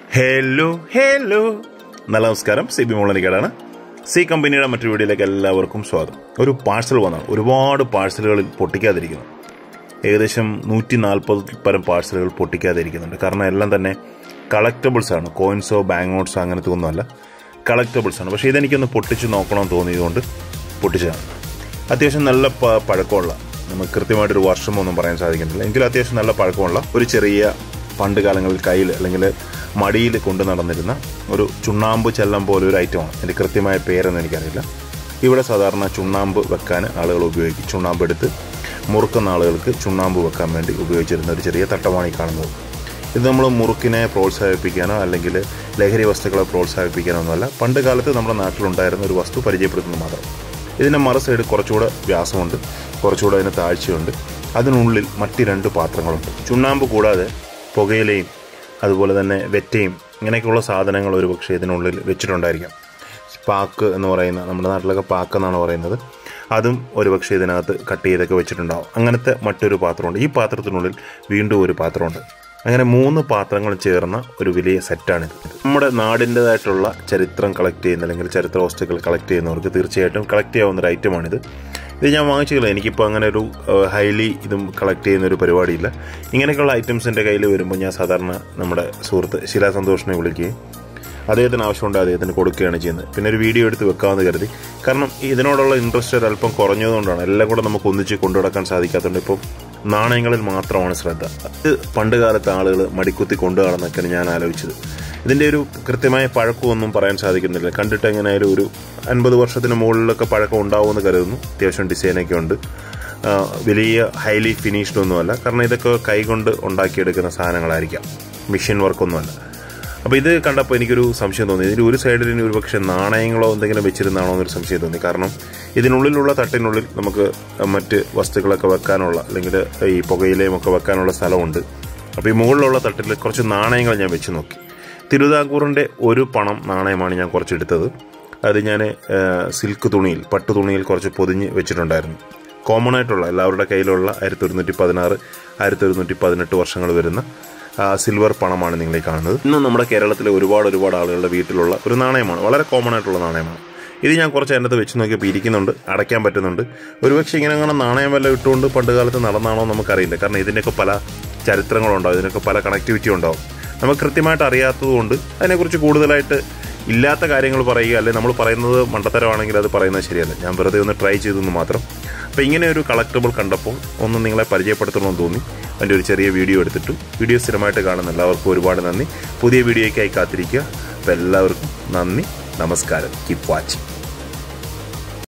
hello hello നല്ല നമസ്കാരം C B മോളനിക്കാടാണ് C കമ്പനിയുടെ മറ്റൊരു വീഡിയോയിലേക്ക് എല്ലാവർക്കും സ്വാഗതം ഒരു പാഴ്സൽ വന്നാണ് ഒരുപാട് പാഴ്സലുകളിൽ പൊട്ടിക്കാതിരിക്കുന്നു ഏകദേശം നൂറ്റി നാൽപ്പത് പരം പാഴ്സലുകൾ പൊട്ടിക്കാതിരിക്കുന്നുണ്ട് കാരണം എല്ലാം തന്നെ കളക്റ്റബിൾസ് ആണ് കോയിൻസോ ബാങ്ക് നോട്ട്സോ അങ്ങനത്തെ ഒന്നുമല്ല കളക്റ്റബിൾസ് ആണ് പക്ഷേ ഇതെനിക്കൊന്ന് പൊട്ടിച്ച് നോക്കണമെന്ന് തോന്നിയതുകൊണ്ട് പൊട്ടിച്ചതാണ് അത്യാവശ്യം നല്ല പ- പഴക്കമുള്ള നമുക്ക് കൃത്യമായിട്ടൊരു വർഷമൊന്നും പറയാൻ സാധിക്കുന്നില്ല എങ്കിലും അത്യാവശ്യം നല്ല പഴക്കമുള്ള ഒരു ചെറിയ പണ്ട് കാലങ്ങളിൽ കയ്യിൽ അല്ലെങ്കിൽ മടിയിൽ കൊണ്ടു നടന്നിരുന്ന ഒരു ചുണ്ണാമ്പ് ചെല്ലം പോലെ ഒരു ഐറ്റമാണ് എൻ്റെ കൃത്യമായ പേരൊന്നും എനിക്കറിയില്ല ഇവിടെ സാധാരണ ചുണ്ണാമ്പ് വെക്കാൻ ആളുകൾ ഉപയോഗിക്കും ചുണ്ണാമ്പ് എടുത്ത് മുറുക്കുന്ന ആളുകൾക്ക് ചുണ്ണാമ്പ് വെക്കാൻ വേണ്ടി ഉപയോഗിച്ചിരുന്ന ഒരു ചെറിയ തട്ടമാണ് ഈ കാണുന്നത് ഇത് നമ്മൾ മുറുക്കിനെ പ്രോത്സാഹിപ്പിക്കാനോ അല്ലെങ്കിൽ ലഹരി വസ്തുക്കളെ പ്രോത്സാഹിപ്പിക്കാനോ ഒന്നുമല്ല പണ്ട് കാലത്ത് നമ്മുടെ നാട്ടിലുണ്ടായിരുന്ന ഒരു വസ്തു പരിചയപ്പെടുത്തുന്നത് മാത്രം ഇതിൻ്റെ മറു സൈഡ് കുറച്ചുകൂടെ വ്യാസമുണ്ട് കുറച്ചുകൂടെ അതിന് താഴ്ചയുണ്ട് അതിനുള്ളിൽ മറ്റ് രണ്ട് പാത്രങ്ങളുണ്ട് ചുണ്ണാമ്പ് കൂടാതെ പുകയിലയും അതുപോലെ തന്നെ വെറ്റയും ഇങ്ങനെയൊക്കെയുള്ള സാധനങ്ങൾ ഒരു പക്ഷേ ഇതിനുള്ളിൽ വെച്ചിട്ടുണ്ടായിരിക്കാം പാക്ക് എന്ന് പറയുന്ന നമ്മുടെ നാട്ടിലൊക്കെ പാക്ക് എന്നാണ് പറയുന്നത് അതും ഒരുപക്ഷെ ഇതിനകത്ത് കട്ട് ചെയ്തൊക്കെ വെച്ചിട്ടുണ്ടാവും അങ്ങനത്തെ മറ്റൊരു പാത്രമുണ്ട് ഈ പാത്രത്തിനുള്ളിൽ വീണ്ടും ഒരു പാത്രമുണ്ട് അങ്ങനെ മൂന്ന് പാത്രങ്ങൾ ചേർന്ന ഒരു വലിയ സെറ്റാണിത് നമ്മുടെ നാടിൻ്റെതായിട്ടുള്ള ചരിത്രം കളക്ട് ചെയ്യുന്ന അല്ലെങ്കിൽ ചരിത്ര വസ്തുക്കൾ കളക്ട് ചെയ്യുന്നവർക്ക് തീർച്ചയായിട്ടും കളക്ട് ചെയ്യാവുന്ന ഒരു ഐറ്റമാണിത് ഇത് ഞാൻ വാങ്ങിച്ചില്ല എനിക്കിപ്പോൾ അങ്ങനെ ഒരു ഹൈലി ഇതും കളക്ട് ചെയ്യുന്ന ഒരു പരിപാടിയില്ല ഇങ്ങനെയൊക്കെയുള്ള ഐറ്റംസ് എൻ്റെ കയ്യിൽ വരുമ്പോൾ ഞാൻ സാധാരണ നമ്മുടെ സുഹൃത്ത് ശിലാ സന്തോഷിനെ വിളിക്കുകയും അദ്ദേഹത്തിന് ആവശ്യമുണ്ട് അദ്ദേഹത്തിന് കൊടുക്കുകയാണ് ചെയ്യുന്നത് പിന്നെ ഒരു വീഡിയോ എടുത്ത് വെക്കാമെന്ന് കരുതി കാരണം ഇതിനോടുള്ള ഇൻട്രസ്റ്റ് ഒരു അല്പം കുറഞ്ഞതുകൊണ്ടാണ് എല്ലാം കൂടെ നമുക്ക് ഒന്നിച്ച് കൊണ്ടു നടക്കാൻ സാധിക്കാത്തതുകൊണ്ട് ഇപ്പോൾ നാണയങ്ങളിൽ മാത്രമാണ് ശ്രദ്ധ ഇത് പണ്ട് കാലത്ത് ആളുകൾ മടിക്കുത്തി കൊണ്ടു നടന്നൊക്കെയാണ് ഞാൻ ആലോചിച്ചത് ഇതിൻ്റെ ഒരു കൃത്യമായ പഴക്കമൊന്നും പറയാൻ സാധിക്കുന്നില്ല കണ്ടിട്ട് എങ്ങനെയായാലും ഒരു അൻപത് വർഷത്തിന് മുകളിലൊക്കെ പഴക്കം ഉണ്ടാവുമെന്ന് കരുതുന്നു അത്യാവശ്യം ഡിസൈനൊക്കെ ഉണ്ട് ആ, വലിയ ഹൈലി ഫിനിഷ്ഡ് ഒന്നുമല്ല കാരണം ഇതൊക്കെ കൈകൊണ്ട് ഉണ്ടാക്കിയെടുക്കുന്ന സാധനങ്ങളായിരിക്കാം മെഷീൻ വർക്കൊന്നുമല്ല അപ്പോൾ ഇത് കണ്ടപ്പോൾ എനിക്കൊരു സംശയം തോന്നി ഇതിൻ്റെ ഒരു സൈഡിൽ ഇനി ഒരു പക്ഷേ നാണയങ്ങളോ എന്തെങ്കിലും വെച്ചിരുന്നാണോ എന്നൊരു സംശയം തോന്നി കാരണം ഇതിനുള്ളിലുള്ള തട്ടിനുള്ളിൽ നമുക്ക് മറ്റ് വസ്തുക്കളൊക്കെ വെക്കാനുള്ള അല്ലെങ്കിൽ ഈ പുകയിലയും ഒക്കെ വെക്കാനുള്ള സ്ഥലമുണ്ട് അപ്പോൾ ഈ മുകളിലുള്ള തട്ടിൽ കുറച്ച് നാണയങ്ങൾ ഞാൻ വെച്ച് നോക്കി തിരുവിതാംകൂറിൻ്റെ ഒരു പണം നാണയമാണ് ഞാൻ കുറച്ച് എടുത്തത് അത് ഞാൻ സിൽക്ക് തുണിയിൽ പട്ടു തുണിയിൽ കുറച്ച് പൊതിഞ്ഞ് വെച്ചിട്ടുണ്ടായിരുന്നു കോമൺ ആയിട്ടുള്ള എല്ലാവരുടെ കയ്യിലുള്ള ആയിരത്തി ഒരുന്നൂറ്റി പതിനാറ് ആയിരത്തി ഒരുന്നൂറ്റി പതിനെട്ട് വർഷങ്ങൾ വരുന്ന ആ, സിൽവർ പണമാണ് നിങ്ങൾ ഈ കാണുന്നത് ഇന്ന് നമ്മുടെ കേരളത്തിലെ ഒരുപാട് ഒരുപാട് ആളുകളുടെ വീട്ടിലുള്ള ഒരു നാണയമാണ് വളരെ കോമൺ ആയിട്ടുള്ള നാണയമാണ് ഇത് ഞാൻ കുറച്ച് അതിനകത്ത് വെച്ച് നോക്കിയപ്പോൾ ഇരിക്കുന്നുണ്ട് അടയ്ക്കാൻ പറ്റുന്നുണ്ട് ഒരുപക്ഷെ ഇങ്ങനെ അങ്ങനെ നാണയം വല്ല ഇട്ടുകൊണ്ട് പണ്ട് കാലത്ത് നടന്നാണോ എന്ന് നമുക്കറിയില്ല കാരണം ഇതിൻ്റെയൊക്കെ പല ചരിത്രങ്ങളുണ്ടാവും ഇതിനൊക്കെ പല കണക്ടിവിറ്റി ഉണ്ടാവും നമുക്ക് കൃത്യമായിട്ട് അറിയാത്തതുകൊണ്ട് അതിനെക്കുറിച്ച് കൂടുതലായിട്ട് ഇല്ലാത്ത കാര്യങ്ങൾ പറയുക അല്ലെങ്കിൽ നമ്മൾ പറയുന്നത് മണ്ടത്തരമാണെങ്കിൽ അത് പറയുന്നത് ശരിയല്ല ഞാൻ വെറുതെ ഒന്ന് ട്രൈ ചെയ്തെന്ന് മാത്രം അപ്പോൾ ഇങ്ങനെ ഒരു കളക്റ്റബിൾ കണ്ടപ്പോൾ ഒന്ന് നിങ്ങളെ പരിചയപ്പെടുത്തണമെന്ന് തോന്നി അതിൻ്റെ ഒരു ചെറിയ വീഡിയോ എടുത്തിട്ടു വീഡിയോ സ്ഥിരമായിട്ട് കാണുന്ന എല്ലാവർക്കും ഒരുപാട് നന്ദി പുതിയ വീഡിയോയ്ക്കായി കാത്തിരിക്കുക അപ്പോൾ എല്ലാവർക്കും നന്ദി നമസ്കാരം കീപ് വാച്ചിങ്